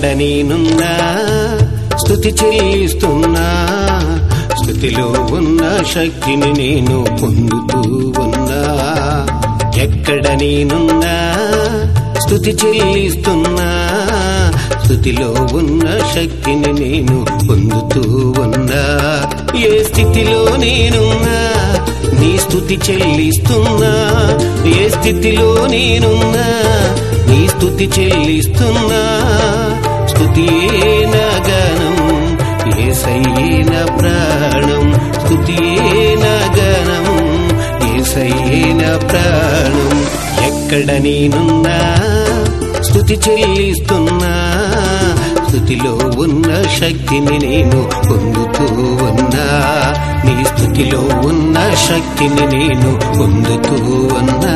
ఎక్కడ నేనున్నా స్థుతి చెల్లిస్తున్నా స్థుతిలో ఉన్న శక్తిని నేను పొందుతూ ఉన్నా ఎక్కడ నేనున్నా స్థుతి చెల్లిస్తున్నా స్థుతిలో ఉన్న శక్తిని నేను పొందుతూ ఉన్నా ఏ స్థితిలో నేనున్నా నీ స్థుతి చెల్లిస్తున్నా ఏ స్థితిలో నేనున్నా నీ స్థుతి చెల్లిస్తున్నా స్థుతి గణం ఏసయ్యేన ప్రాణం స్థుతి గణం ఏసయ్యేన ప్రాణం ఎక్కడ నేనున్నా స్థుతి చెల్లిస్తున్నా స్థుతిలో ఉన్న శక్తిని నేను పొందుతూ ఉన్నా నీ స్థుతిలో ఉన్న శక్తిని నేను పొందుతూ ఉన్నా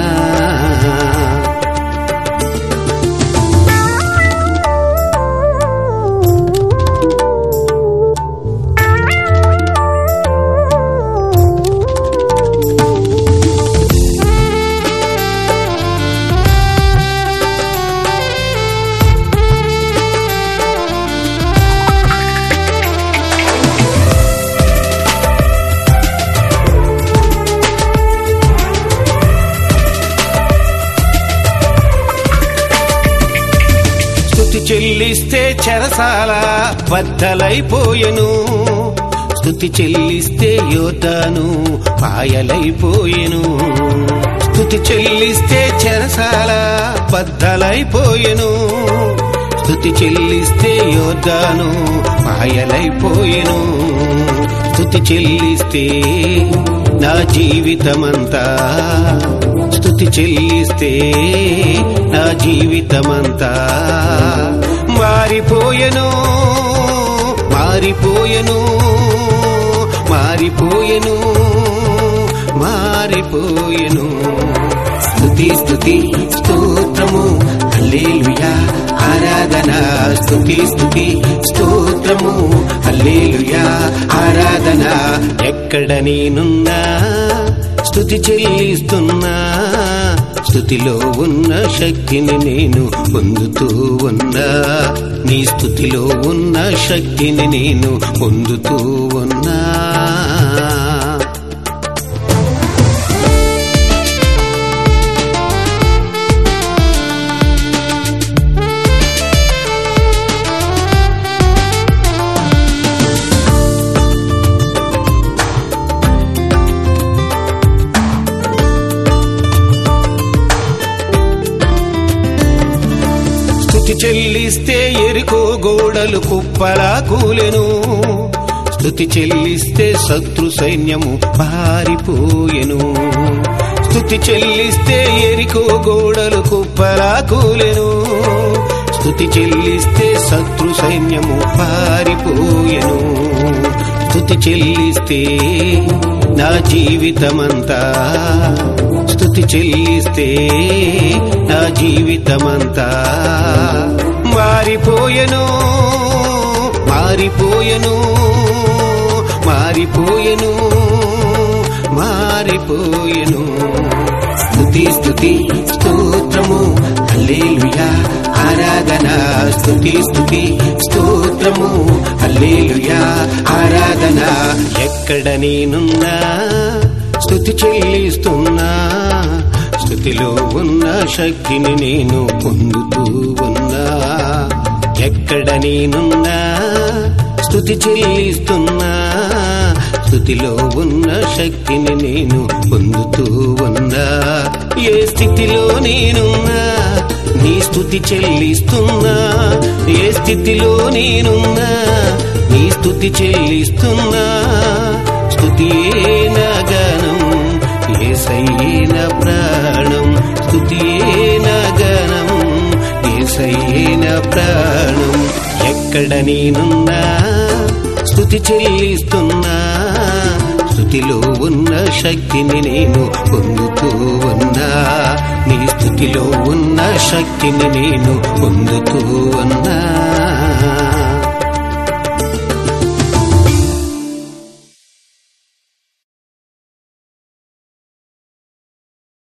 స్థుతి చెల్లిస్తే చెరసాల బద్దలైపోయెను స్థుతి చెల్లిస్తే యోతాను పాయలైపోయెను స్థుతి చెల్లిస్తే చెరసాల బద్దలైపోయెను స్థుతి చెల్లిస్తే యోధాను పాయలైపోయెను స్థుతి చెల్లిస్తే నా జీవితమంతా స్థుతి చెల్లిస్తే నా జీవితమంతా మారిపోయెను మారిపోయెను మారిపోయెను మారిపోయెను స్థుతి స్థుతి స్తోత్రము హల్లెలూయా ఆరాధన స్థుతి స్థుతి స్తోత్రము హల్లెలూయా ఆరాధన ఎక్కడ నేనున్నా స్థుతి చెల్లిస్తున్నా స్థుతిలో ఉన్న శక్తిని నేను పొందుతూ ఉన్నా నీ స్థుతిలో ఉన్న శక్తిని నేను పొందుతూ ఉన్నా స్థుతి చెల్లిస్తే ఎరుకో గోడలు కుప్పలా కూలెను స్థుతి చెల్లిస్తే శత్రు సైన్యము పారిపోయెను స్థుతి చెల్లిస్తే ఎరికో గోడలు కుప్పలా కూలెను స్థుతి చెల్లిస్తే శత్రు సైన్యము పారిపోయెను స్థుతి చెల్లిస్తే నా జీవితమంతా స్థుతి చెల్లిస్తే నా జీవితమంతా మారిపోయెను మారిపోయెను మారిపోయెను మారిపోయెను స్థుతి స్థుతి స్తోత్రము హల్లెలూయా ఆరాధన స్థుతి స్థుతి స్తోత్రము హల్లెలూయా ఆరాధన ఎక్కడ నేనున్నా స్థుతి చెల్లిస్తున్నా స్థుతిలో ఉన్న శక్తిని నేను పొందుతూ ఉన్నా ఎక్కడ నేనున్నా స్థుతి చెల్లిస్తున్నా స్థుతిలో ఉన్న శక్తిని నేను పొందుతూ ఉన్నా ఏ స్థితిలో నేనున్నా నీ స్థుతి చెల్లిస్తున్నా ఏ స్థితిలో నేనున్నా నీ స్థుతి చెల్లిస్తున్నా స్థుతి గణం ఏసయ్యేన ప్రాణం స్థుతి గణం ఏసయ్యేన ప్రాణం ఎక్కడ నేనున్నా స్థుతి చెల్లిస్తున్నా స్థుతిలో ఉన్న శక్తిని నేను పొందుతూ ఉన్నా నీ స్థుతిలో ఉన్న శక్తిని నేను పొందుతూ ఉన్నా